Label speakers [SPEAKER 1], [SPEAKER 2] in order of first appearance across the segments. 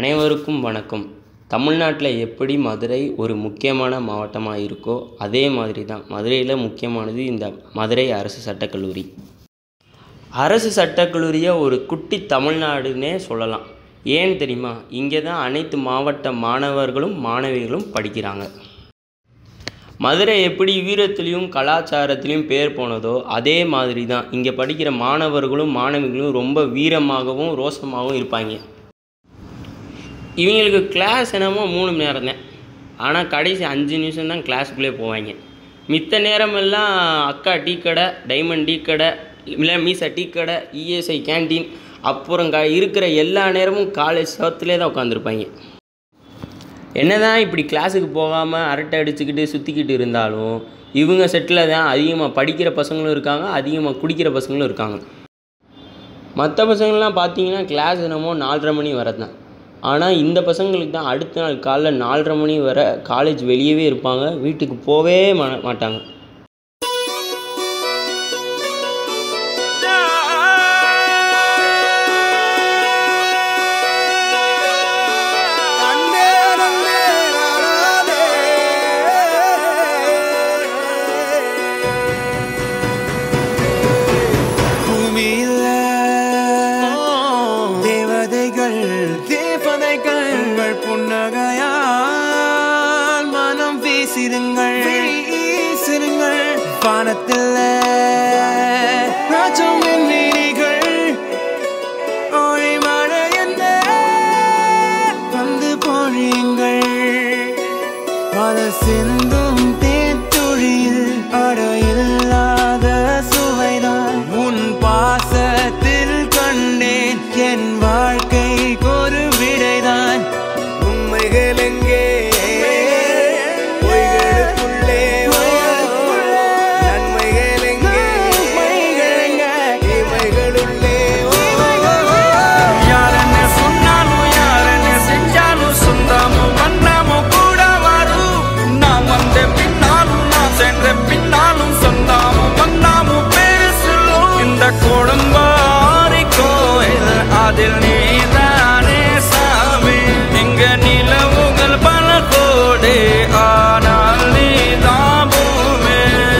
[SPEAKER 1] அனைவருக்கும் வணக்கம் தமிழ்நாட்டில் எப்படி மதுரை ஒரு முக்கியமான மாவட்டமாக இருக்கோ அதே மாதிரி தான் மதுரையில் முக்கியமானது இந்த மதுரை அரசு சட்டக்கல்லூரி அரசு சட்டக்கல்லூரியை ஒரு குட்டி தமிழ்நாடுன்னே சொல்லலாம் ஏன் தெரியுமா இங்கே தான் அனைத்து மாவட்ட மாணவர்களும் மாணவிகளும் படிக்கிறாங்க மதுரை எப்படி வீரத்திலையும் கலாச்சாரத்திலையும் பேர் போனதோ அதே மாதிரி தான் இங்கே படிக்கிற மாணவர்களும் மாணவிகளும் ரொம்ப வீரமாகவும் ரோசமாகவும் இருப்பாங்க இவங்களுக்கு கிளாஸ் என்னமோ மூணு மணி நேரம் தான் ஆனால் கடைசி அஞ்சு நிமிஷம் தான் கிளாஸுக்குள்ளே போவாங்க மித்த நேரமெல்லாம் அக்கா டீ கடை டைமண்ட் டீ கடை இல்லை மீசா டீ கடை இஎஸ்ஐ கேண்டீன் அப்புறம் க இருக்கிற எல்லா நேரமும் காலேஜ் சவத்துலேயே தான் உட்காந்துருப்பாங்க என்னதான் இப்படி கிளாஸுக்கு போகாமல் அரட்டை அடிச்சுக்கிட்டு சுற்றிக்கிட்டு இருந்தாலும் இவங்க செட்டில் தான் அதிகமாக படிக்கிற பசங்களும் இருக்காங்க அதிகமாக குடிக்கிற பசங்களும் இருக்காங்க மற்ற பசங்கள்லாம் பார்த்தீங்கன்னா கிளாஸ் என்னமோ நாலரை மணி வரை தான் ஆனால் இந்த பசங்களுக்கு தான் அடுத்த நாள் காலைல நாலரை மணி வரை காலேஜ் வெளியவே இருப்பாங்க வீட்டுக்கு போவே மா மாட்டாங்க
[SPEAKER 2] பூமியில தேவதைகள் தேவதைகள் உங்கள் புன்னகையால் மனம் வீசிருங்கள் வீசிருங்கள் வானத்தில் ராஜம் எண்ணிகள் ஒளி மழை என்ன வந்து பொழியுங்கள் பல சிந்தும் தேத்துழியில் அடையில்லாத சுவைதான் உன் பாசத்தில் கண்டேன் என் வாழ்க்கைக்கு ஒரு விடைதான் உண்மைகள் எங்கே பொய்களுக்குள்ளே நன்மைகள் எங்கே இமைகளுள்ளே
[SPEAKER 3] யாரன்னு சொன்னாலும் யாரன்னு செஞ்சாலும் சொந்தமும் வண்ணமும் கூட வரும் நான் வந்த பின்னாலும் நான் சென்ற பின்னாலும் சொந்தமும் வண்ணமும் பேரு சொல்லும் இந்த குடும்பாரி கோயில் அதில் நீதானே சாமி இங்க நிலவுகள் பல கோடி ஆனால் நீதான் பூமி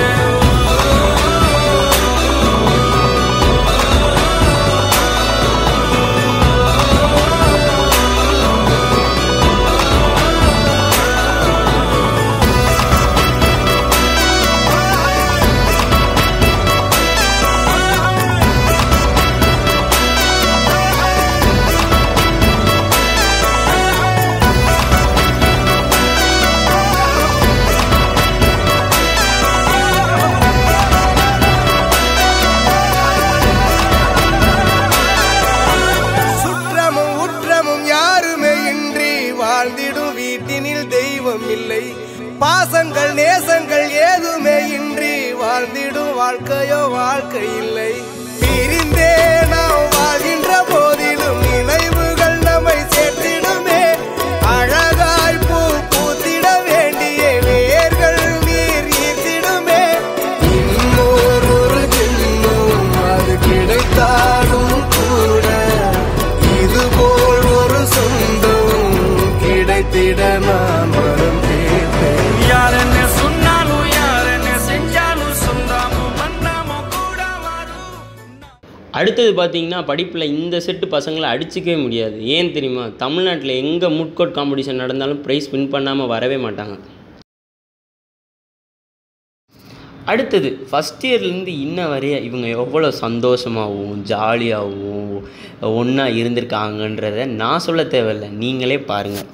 [SPEAKER 2] சுற்றமும் உற்றமும் யாருமே இன்றி வாழ்ந்திடும் வீட்டினில் தெய்வம் இல்லை பாசங்கள் நேசங்கள் ஏதுமே இன்றி வாழ்ந்திடும் வாழ்க்கையோ வாழ்க்கை இல்லை பிரிந்தே நாம் வாழ்கின்ற போதிலும் நினைவுகள் நம்மை சேர்த்திடுமே அழகாய் பூ பூத்திட வேண்டிய வேர்கள் நீர் ஈர்த்திடுமே இன்னொரு ஒரு ஜென்மம் அது கிடைத்தாலும் கூட இதுபோல் ஒரு சொந்தம் கிடைத்திட நான் மனம் கேட்பேன்
[SPEAKER 3] யாரன்னு சொன்னாலும் யாரன்னு செஞ்சாலும் சொந்தமும் வண்ணமும் கூட வரும்
[SPEAKER 1] அடுத்தது பார்த்தீங்கன்னா படிப்பில் இந்த செட்டு பசங்களை அடிச்சிக்கவே முடியாது ஏன் தெரியுமா தமிழ்நாட்டில் எங்கே முட்கோட் காம்படிஷன் நடந்தாலும் ப்ரைஸ் வின் பண்ணாமல் வரவே மாட்டாங்க அடுத்தது ஃபஸ்ட் இயர்லேருந்து இன்ன வரைய இவங்க எவ்வளோ சந்தோஷமாகவும் ஜாலியாகவும் ஒன்றா இருந்திருக்காங்கன்றத நான் சொல்ல தேவையில்லை நீங்களே பாருங்கள்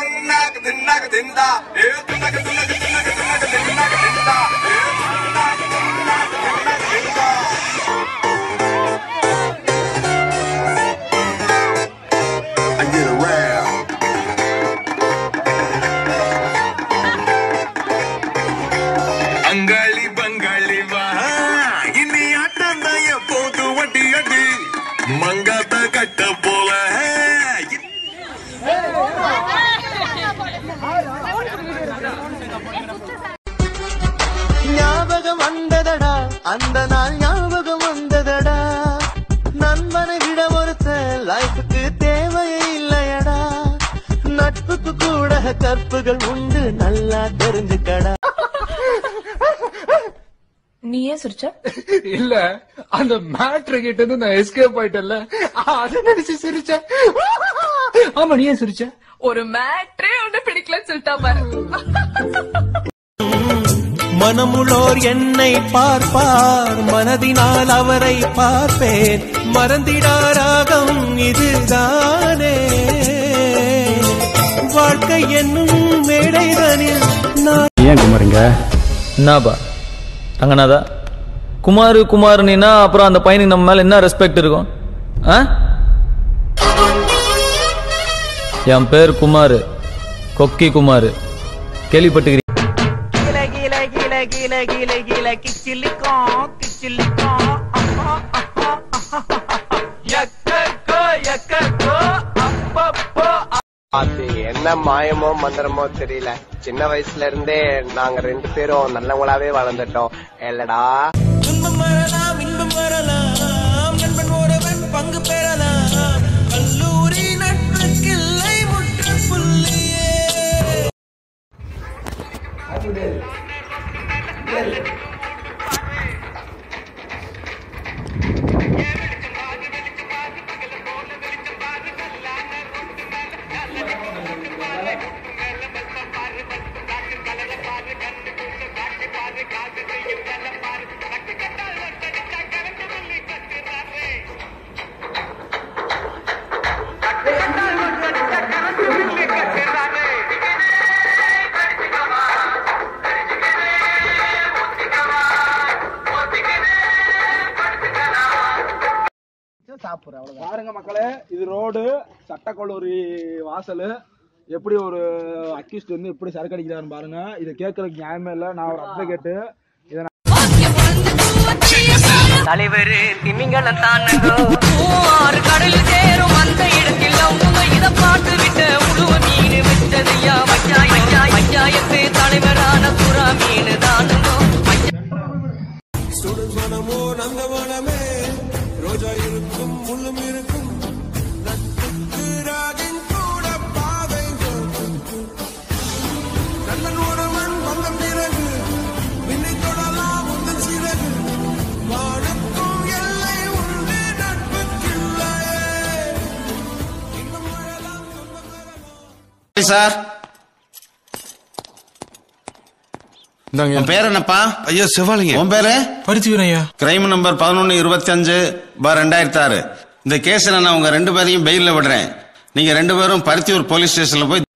[SPEAKER 4] I get around.
[SPEAKER 3] அங்காளி பங்காளி வா
[SPEAKER 4] இனி ஆட்டம் தான் எப்போது வட்டி அடி மங்காத்த கட்ட போல
[SPEAKER 2] ஞாபகம் வந்ததடா அந்த நாள் ஞாபகம் வந்ததடா நண்பனை விட ஒருத்த லைஃபுக்கு தேவையே இல்லையடா நட்புகள் உண்டு நல்லா தெரிஞ்சுக்கடா
[SPEAKER 5] நீ ஏன் சிரிச்ச
[SPEAKER 6] இல்ல அந்த மேட்ரு கிட்ட இருந்து நான் எஸ்கேப் ஆயிட்டேன்ல அத நினைச்சு சிரிச்சேன் ஆமா நீ ஏன் சிரிச்ச
[SPEAKER 5] ஒரு மேட்ரே ஒண்ணு பிடிக்கலன்னு சொல்லிட்டா பாரு
[SPEAKER 2] மனமுளோர் என்னை பார்ப்பார் மனதினால் அவரை பார்ப்பேன் மறந்திடாராகம் இதுதானே வாழ்க்கை என்னும் மேடைதனில் நான்
[SPEAKER 7] ஏன் குமாரிங்க
[SPEAKER 8] என்னப்பா ரங்கநாதா குமாரு குமாருனா அப்புறம் அந்த பையனுக்கு நம்ம மேல என்ன ரெஸ்பெக்ட் இருக்கும் ஆ என் பேர் குமார் கொக்கி குமார் கேள்விப்பட்டுக்கிறீங்க
[SPEAKER 9] அது என்ன மாயமோ மந்திரமோ தெரியல சின்ன வயசுல இருந்தே நாங்க ரெண்டு பேரும் நல்லவங்களாவே வளர்ந்துட்டோம் இல்லடா
[SPEAKER 2] துன்பம் வரலாம் இன்பம் வரலாம் நண்பன் ஒருவன் பங்கு பெறலாம் கல்லூரி நட்புக்கில்லை முற்றுப்புள்ளியே
[SPEAKER 6] பாருங்க மக்களே இது ரோடு சட்டக்கல்லூரி வாசல் எப்படி ஒரு அக்யூஸ்ட் வந்து எப்படி சரக்கு அடிக்கிறாருன்னு பாருங்க இதை கேட்கறதுக்கு நியாயமே இல்லை நான் ஒரு அட்வொகேட்டு இதை நான்
[SPEAKER 9] தலைவர் திமிங்கலம் தானோ
[SPEAKER 5] ஆறு கடலில் சேரும் அந்த இடத்தில் அவங்க இத பாட்டு விட்டு முழுவ மீன் விட்டதையா பஞ்சாய பஞ்சாயத்து தலைவரான புறா மீன் தானுங்கோ
[SPEAKER 2] சுடுமனமோ நந்தவனமே ரோஜா இருக்கும் முள்ளும் இருக்கும் நட்புக்கு ராகின் கூட பாதை கண்ணன் ஒருவன் வந்த பிறகு விண்ணை தொடலாம் உந்தன் சிறகு வானுக்கும் எல்லை உண்டு நட்புக்கில்லையே இன்னும் வரலாம் துன்பம் வரலாம்
[SPEAKER 10] சார் உன் பேர் என்னப்பா
[SPEAKER 3] ஐயா செவாலிங்க
[SPEAKER 10] உன் பேரு
[SPEAKER 3] பரிச்சுவன் ஐயா
[SPEAKER 10] கிரைம் நம்பர் பதினொன்னு இருபத்தி அஞ்சு பார் ரெண்டாயிரத்தி ஆறு இந்த கேஸ்ல நான் உங்க ரெண்டு பேரையும் பெயில்ல விடுறேன் நீங்க ரெண்டு பேரும் பருத்தியூர் போலீஸ் ஸ்டேஷன்ல போய்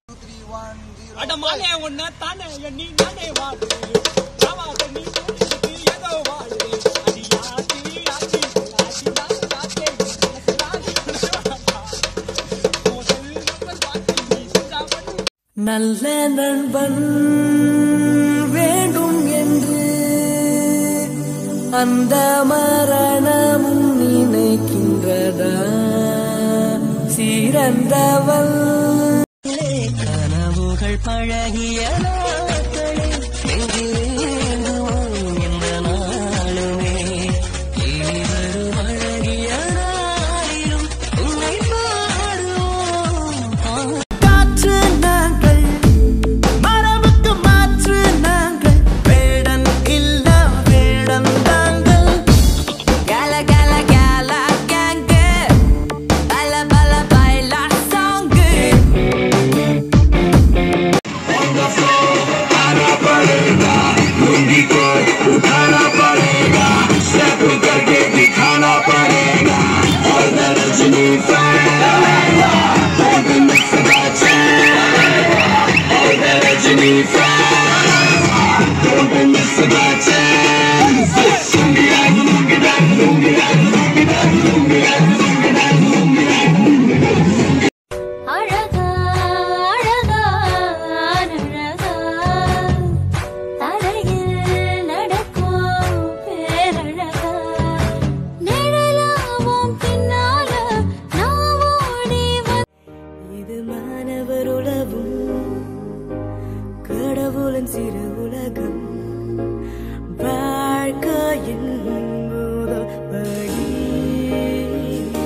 [SPEAKER 2] நல்ல நண்பன் வேண்டும் என்று அந்த மரணமும் நினைக்கின்றதா சிறந்தவள் கனவுகள் பழகிய நாட்களில் நெஞ்சிலேந்துவோம் எந்த நாளுமே இனி வரும் அழகிய நாளிலும் உன்னை பாடுவோம் காற்று நாங்கள் மரபுக்கு மாற்று நாங்கள் வேடன் இல்ல வேடன் தாங்கள் கல கல கல கேங்கு பல பல பைலா சாங்கு
[SPEAKER 11] அழகா அழகா அழகா தரையில் நடக்கும் பேரழகா நிழலாவும் பின்னால நான் ஓடி
[SPEAKER 2] இது மாணவர் உலவும் கடவுளின் சிறு உலகம் வாழ்க்கையின் முதல் வழி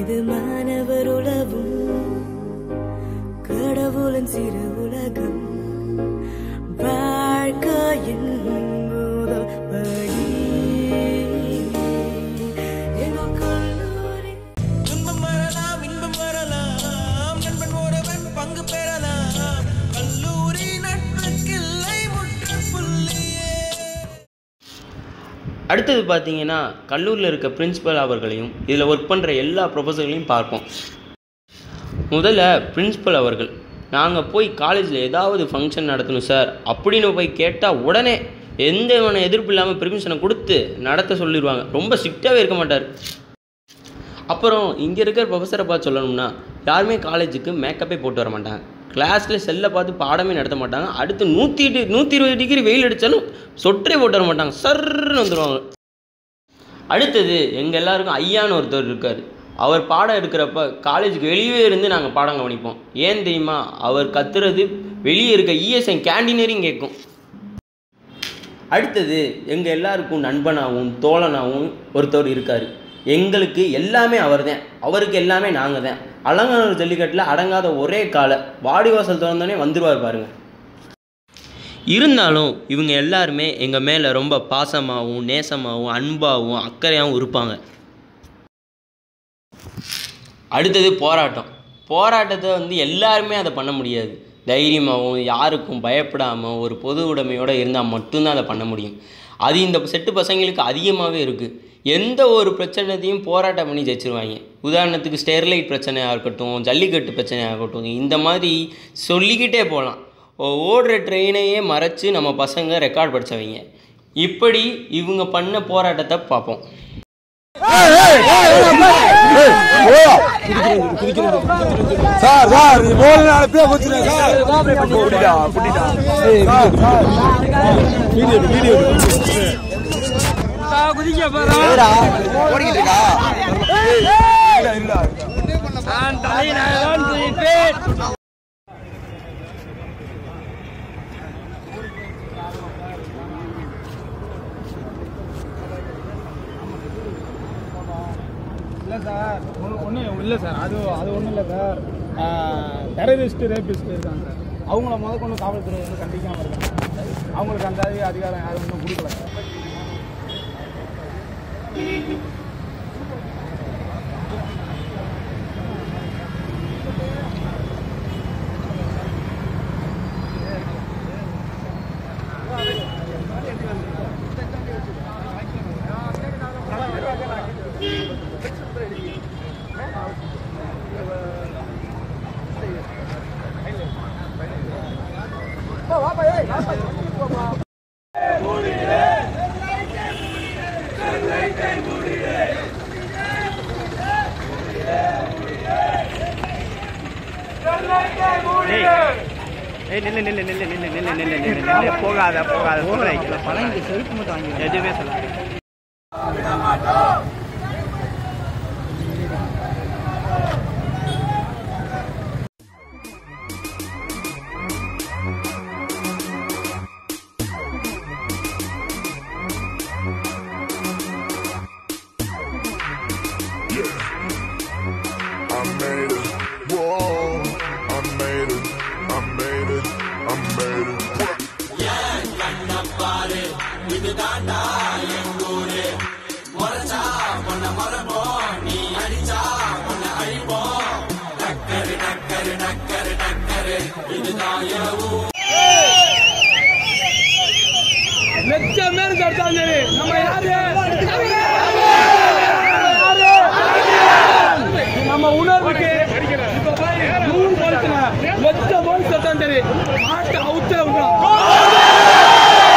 [SPEAKER 11] இது மாணவர் உலவும் கடவுளின் சிறு உலகம் வாழ்க்கையின் முதல் படி எங்கள் கல்லூரி
[SPEAKER 3] துன்பம் வரலாம் இன்பம் வரலாம் நண்பன் ஒருவன் பங்கு பெறலாம் கல்லூரி நட்புக்கில்லை முற்றுப்புள்ளியே
[SPEAKER 1] அடுத்தது பார்த்தீங்கன்னா கல்லூரியில் இருக்க பிரின்சிபல் அவர்களையும் இதில் ஒர்க் பண்ணுற எல்லா ப்ரொஃபஸர்களையும் பார்ப்போம் முதல்ல பிரின்சிபல் அவர்கள் நாங்கள் போய் காலேஜில் ஏதாவது ஃபங்க்ஷன் நடத்தணும் சார் அப்படின்னு போய் கேட்டால் உடனே எந்த விதமான எதிர்ப்பு இல்லாமல் பெர்மிஷனை கொடுத்து நடத்த சொல்லிடுவாங்க ரொம்ப ஸ்ட்ரிக்டாகவே இருக்க மாட்டார் அப்புறம் இங்கே இருக்கிற ப்ரொஃபஸரை பார்த்து சொல்லணும்னா யாருமே காலேஜுக்கு மேக்கப்பே போட்டு வர மாட்டாங்க கிளாஸில் செல்லை பார்த்து பாடமே நடத்த மாட்டாங்க அடுத்து நூற்றி நூற்றி இருபது டிகிரி வெயில் அடித்தாலும் சொற்றே போட்டு வர மாட்டாங்க சர்ன்னு வந்துடுவாங்க அடுத்தது எங்கள் எல்லாருக்கும் ஐயான்னு ஒருத்தர் இருக்கார் அவர் பாடம் எடுக்கிறப்ப காலேஜுக்கு வெளியே இருந்து நாங்கள் பாடம் கவனிப்போம் ஏன் தெரியுமா அவர் கத்துறது வெளியே இருக்க இஎஸ்ஐ கேண்டீனரையும் கேட்கும் அடுத்தது எங்கள் எல்லாருக்கும் நண்பனாகவும் தோழனாகவும் ஒருத்தர் இருக்கார் எங்களுக்கு எல்லாமே அவர் தான் அவருக்கு எல்லாமே நாங்கள் தான் அலங்காநல்லூர் ஜல்லிக்கட்டில் அடங்காத ஒரே காலை வாடிவாசல் திறந்தோடனே வந்துடுவார் பாருங்க இருந்தாலும் இவங்க எல்லாருமே எங்கள் மேலே ரொம்ப பாசமாகவும் நேசமாகவும் அன்பாகவும் அக்கறையாகவும் இருப்பாங்க அடுத்தது போராட்டம் போராட்டத்தை வந்து எல்லாருமே அதை பண்ண முடியாது தைரியமாகவும் யாருக்கும் பயப்படாமல் ஒரு பொது உடைமையோடு இருந்தால் மட்டும்தான் அதை பண்ண முடியும் அது இந்த செட்டு பசங்களுக்கு அதிகமாகவே இருக்குது எந்த ஒரு பிரச்சனையத்தையும் போராட்டம் பண்ணி ஜெயிச்சிருவாங்க உதாரணத்துக்கு ஸ்டெர்லைட் பிரச்சனையாக இருக்கட்டும் ஜல்லிக்கட்டு பிரச்சனையாக இருக்கட்டும் இந்த மாதிரி சொல்லிக்கிட்டே போகலாம் ஓடுற ட்ரெயினையே மறைச்சு நம்ம பசங்க ரெக்கார்ட் படித்தவங்க இப்படி இவங்க பண்ண போராட்டத்தை பார்ப்போம்
[SPEAKER 6] சார் சார் நீ போன நாளே போச்சுனே சார் புடிடா புடிடா வீடியோ வீடியோ குதிக்க போறா ஓடிக்கிட்டு இருக்கா இல்ல இல்ல நான் தலையினாதான் ஜெயிப்பேன் இல்லை சார் ஒன்றும் இல்லை சார் அது அது ஒன்றும் இல்லை சார் டெரரிஸ்ட் ரேபிஸ்ட் இருக்காங்க சார் அவங்கள முத கொண்டு காவல்துறை வந்து கண்டிக்காமல் இருக்காங்க அவங்களுக்கு அந்த அதிக- அதிகாரம் யாரும் இன்னும் கொடுக்கல சார்
[SPEAKER 7] ஏய் நில்லு நில்லு நில்லு நில்லு நில்லு நில்லு நில்லு நில்லு போகாத போகாத போகாத பழங்கி செருப்பு மட்டும் வாங்கி எதுவுமே சொல்ல
[SPEAKER 4] I made it. Whoa, I made it. I made it. I made it.
[SPEAKER 6] லட்சம் பேர் தடுத்தாலும் சரி நம்ம யாரு நம்ம உணர்வுக்கு இப்ப பாரு, நூறு போலீஸ்ல லட்சம் போலீஸ் தடுத்தாலும் சரி மாட்டை அவுத்துல விடுறோம்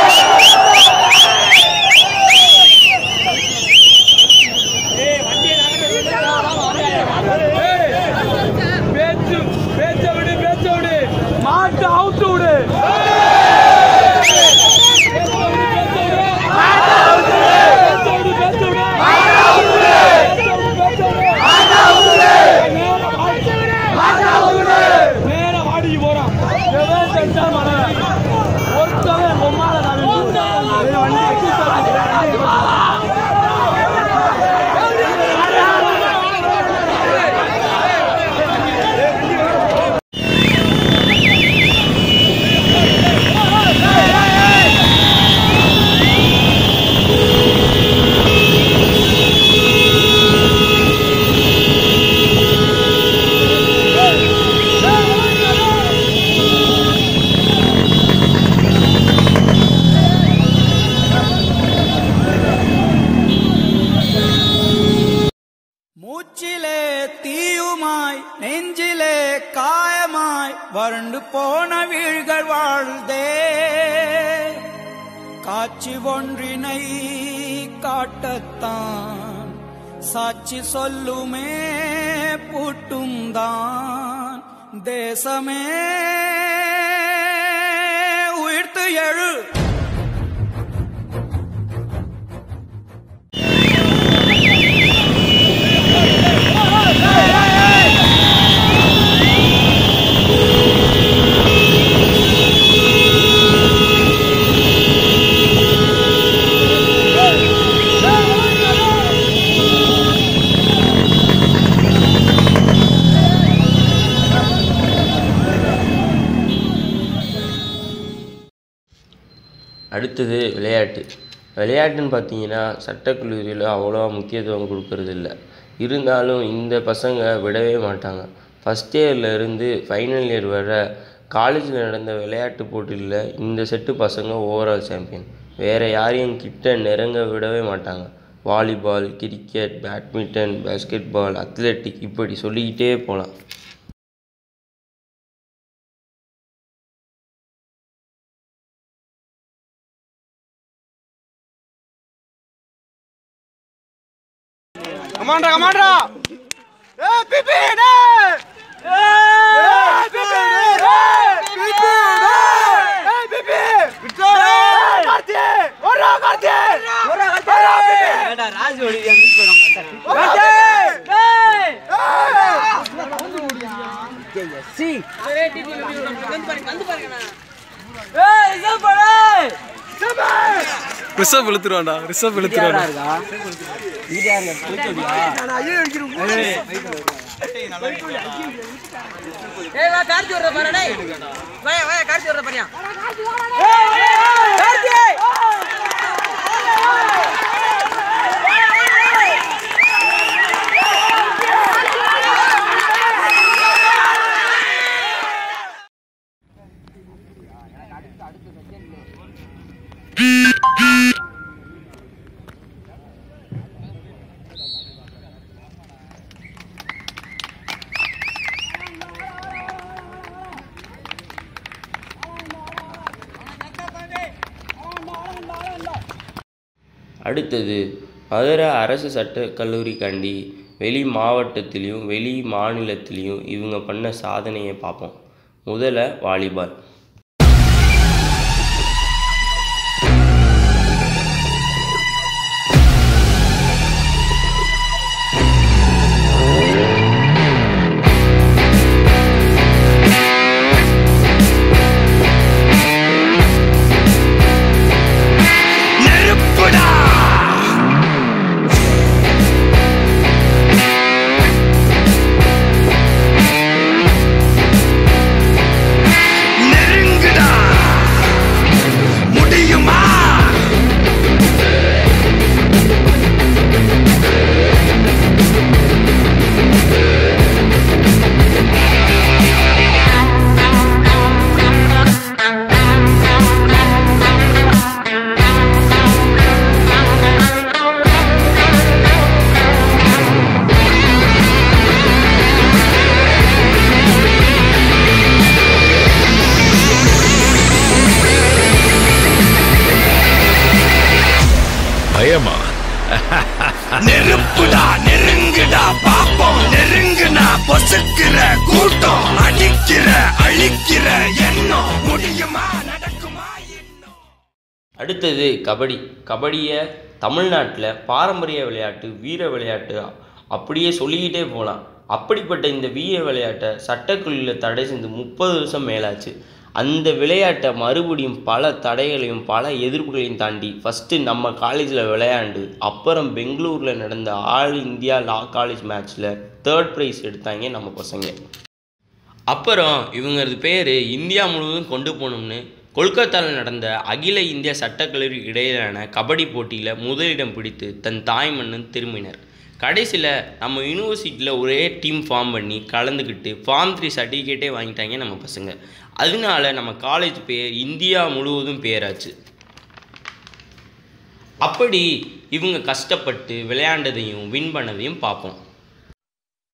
[SPEAKER 6] ஏய், பேச்சு பேச்ச விடு பேச்ச விடு மாட்டை அவுத்து விடு பேச்ச விடு, பேச்ச விடு.
[SPEAKER 12] மூச்சிலே தீயுமாய் நெஞ்சிலே காயமாய் வறண்டு போன வீழ்கள் வாழ்தே காட்சி ஒன்றினை காட்டத்தான் சாட்சி சொல்லுமே பூட்டும் தான் தேசமே உயிர்த்து எழு
[SPEAKER 1] அடுத்தது விளையாட்டு விளையாட்டுன்னு பார்த்தீங்கன்னா சட்டக்கல்லூரியில் அவ்வளோவா முக்கியத்துவம் கொடுக்கறது இல்ல இருந்தாலும் இந்த பசங்க விடவே மாட்டாங்க ஃபஸ்ட் இயர்ல இருந்து ஃபைனல் இயர் வர காலேஜில் நடந்த விளையாட்டு போட்டியில் இந்த செட்டு பசங்க ஓவரால் சாம்பியன் வேறு யாரையும் கிட்ட நெருங்க விடவே மாட்டாங்க volleyball cricket badminton basketball athletic இப்படி சொல்லிக்கிட்டே போகலாம்
[SPEAKER 13] கமாண்டா கமாண்டா ஏ பிபி டே ஏ பிபி டே பிபி டே ஏ பிபி விட்டோ கார்த்தி ஓரா கார்த்தி ஓரா கார்த்தி ஏடா ராஜ் ஓடி மிஸ் பண்ண மாட்டாரு கார்த்தி டேய் சி ஏய் ரிசர்வ் பண்ணு
[SPEAKER 14] ரிசர்வ் இழுத்துருவான்டா ரிசர்வ் இழுத்துருவான்டா
[SPEAKER 5] ஏய் வா கார்த்தி வரத பாரு டேய் வா வா கார்த்தி வரத பாரியா கார்த்தி
[SPEAKER 1] அடுத்தது மதுரை அரசு சட்டக் கல்லூரிக்காண்டி வெளி மாவட்டத்திலையும் வெளி மாநிலத்திலையும் இவங்க பண்ண சாதனையை பார்ப்போம் முதல்ல வாலிபால்
[SPEAKER 3] நெருப்புடா நெருங்குடா முடியுமா
[SPEAKER 15] பயமா
[SPEAKER 3] நெருப்புடா நெருங்குடா பாப்போம் நெருங்குனா பொசுக்கிற கூட்டம் அடிக்கிற அழிக்கிற எண்ணம் முடியுமா
[SPEAKER 1] அடுத்தது கபடி கபடியை தமிழ்நாட்டில் பாரம்பரிய விளையாட்டு வீர விளையாட்டு அப்படியே சொல்லிக்கிட்டே போகலாம் அப்படிப்பட்ட இந்த வீர விளையாட்டை சட்டக்கல்லூரியில் தடை செஞ்சு முப்பது வருஷம் மேலாச்சு அந்த விளையாட்டை மறுபடியும் பல தடைகளையும் பல எதிர்ப்புகளையும் தாண்டி ஃபஸ்ட்டு நம்ம காலேஜில் விளையாண்டு அப்புறம் பெங்களூரில் நடந்த ஆல் இந்தியா லா காலேஜ் மேட்ச்சில் தேர்ட் ப்ரைஸ் எடுத்தாங்க நம்ம பசங்க அப்புறம் இவங்களது பேர் இந்தியா முழுவதும் கொண்டு போகணும்னு கொல்கத்தாவில் நடந்த அகில இந்திய சட்டக்கல்லூரி இடையிலான கபடி போட்டியில் முதலிடம் பிடித்து தன் தாய் மண்ணன் திரும்பினர் கடைசியில் நம்ம யூனிவர்சிட்டியில் ஒரே டீம் ஃபார்ம் பண்ணி கலந்துக்கிட்டு ஃபார்ம் த்ரீ சர்டிஃபிகேட்டே வாங்கிட்டாங்க நம்ம பசங்க அதனால நம்ம காலேஜ் பேர் இந்தியா முழுவதும் பேராச்சு அப்படி இவங்க கஷ்டப்பட்டு விளையாண்டதையும் வின் பண்ணதையும் பார்ப்போம்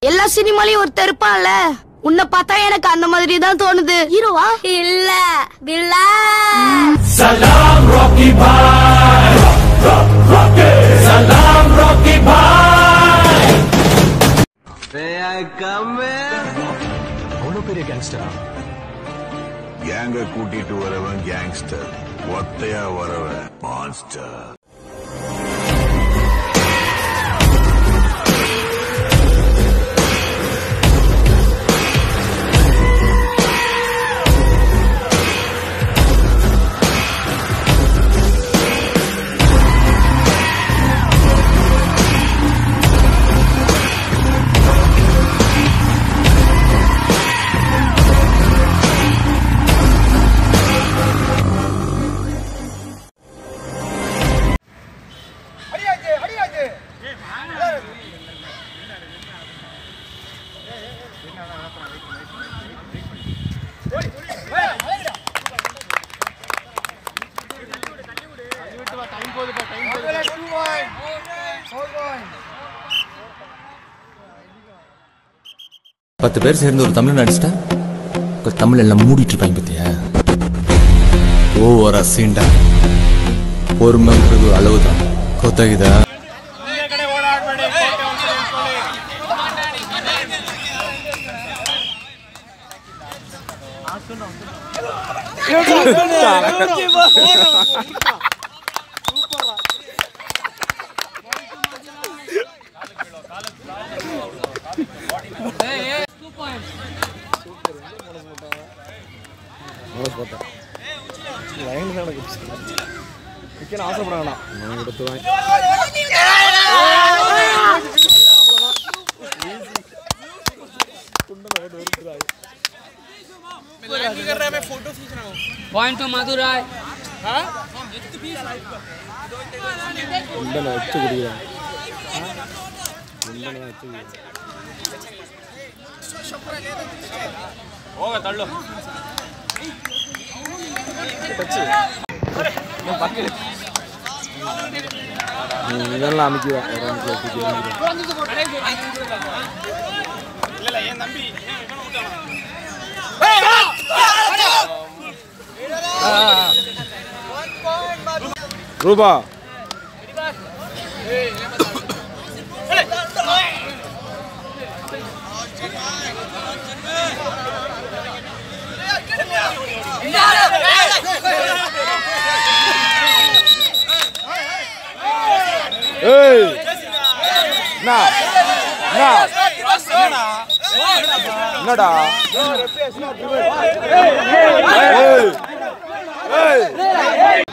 [SPEAKER 15] எல்லா சினிமாலயும் ஒருத்தர் இருப்பான்ல உன்னை பார்த்தா எனக்கு அந்த மாதிரி தான் தோணுது ஹீரோவா இல்ல வில்லா
[SPEAKER 3] Salam Rocky Bhai Salam Rocky Bhai
[SPEAKER 16] அவ்வளவு பெரிய கேங்ஸ்டரா
[SPEAKER 4] கேங்க கூட்டிட்டு வரவன் கேங்ஸ்டர் ஒத்தையா வரவன் மான்ஸ்டர்
[SPEAKER 8] பத்து பேர் சேர்ந்து ஒரு தமிழ் நடிச்சிட்டா ஒரு தமிழ் எல்லாம் மூடிட்டு இருப்பாங்க பத்தியா ஓவரா சீண்டா பொறுமைங்கிறது ஒரு அளவு தான் கொத்தகிதா
[SPEAKER 6] ஆசைப்பட வேணாம் நான் எடுத்துவேன்
[SPEAKER 17] पॉइंट टू मधुराय
[SPEAKER 6] உண்டனை வச்சு குடிக்கிறேன் உண்டனை வச்சு குடிக்கிறேன்
[SPEAKER 1] ಹೋಗ ತಳ್ಳು
[SPEAKER 6] நீ இதெல்லாம் அமைக்குவேன் வேற அமைக்க வச்சு
[SPEAKER 1] ಇಲ್ಲ ಏನ್ ನಂಬಿ
[SPEAKER 6] ரூபா ஏய் நா நா என்னடா ஏய் ஏய்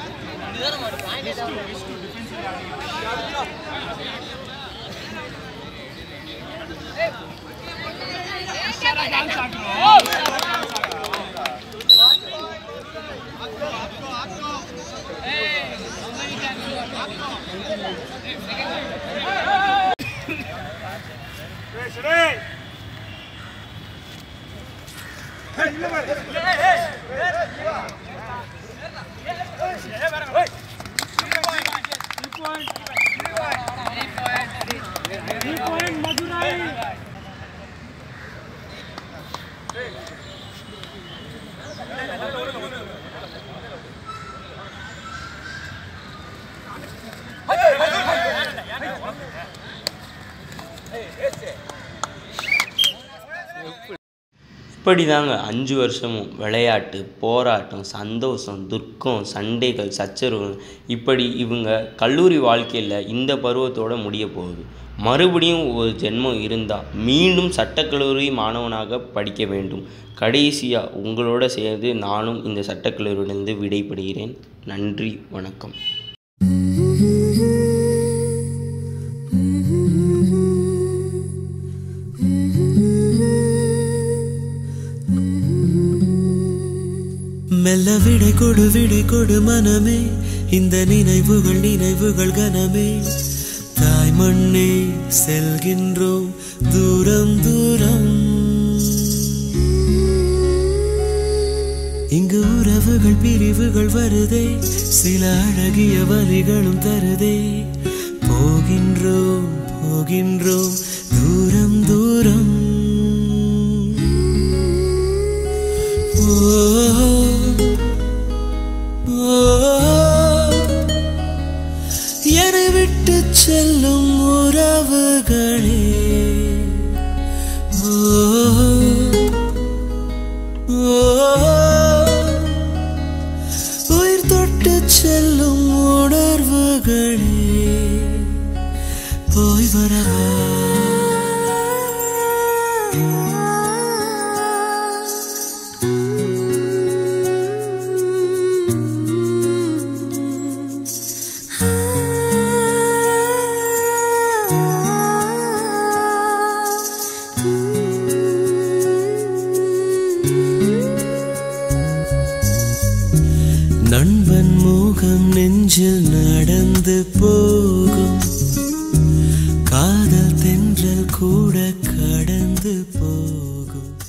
[SPEAKER 1] இப்படி தாங்க அஞ்சு வருஷமும் விளையாட்டு போராட்டம் சந்தோஷம் துக்கம் சண்டைகள் சச்சரவுகள் இப்படி இவங்க கல்லூரி வாழ்க்கையில் இந்த பருவத்தோட முடிய போகுது மறுபடியும் ஒரு ஜென்மம் இருந்தால் மீண்டும் சட்டக்கல்லூரி மாணவனாக படிக்க வேண்டும் கடைசியாக உங்களோட சேர்ந்து நானும் இந்த சட்டக்கல்லூரியிலிருந்து விடைபெறுகிறேன் நன்றி வணக்கம்
[SPEAKER 11] மெல்ல விடை கொடு விடை கொடு மனமே இந்த நினைவுகள் நினைவுகள் கனமே தாய் மண்ணே செல்கின்றோம் தூரம் தூரம் இங்கு உறவுகள் பிரிவுகள் வருதே சில அழகிய வரிகளும் தருதே போகின்றோம் போகின்றோம் தூரம் தூரம் நண்பன் முகம் நெஞ்சில் நடந்து போகும் காதல் தென்றல் கூட கடந்து போகும்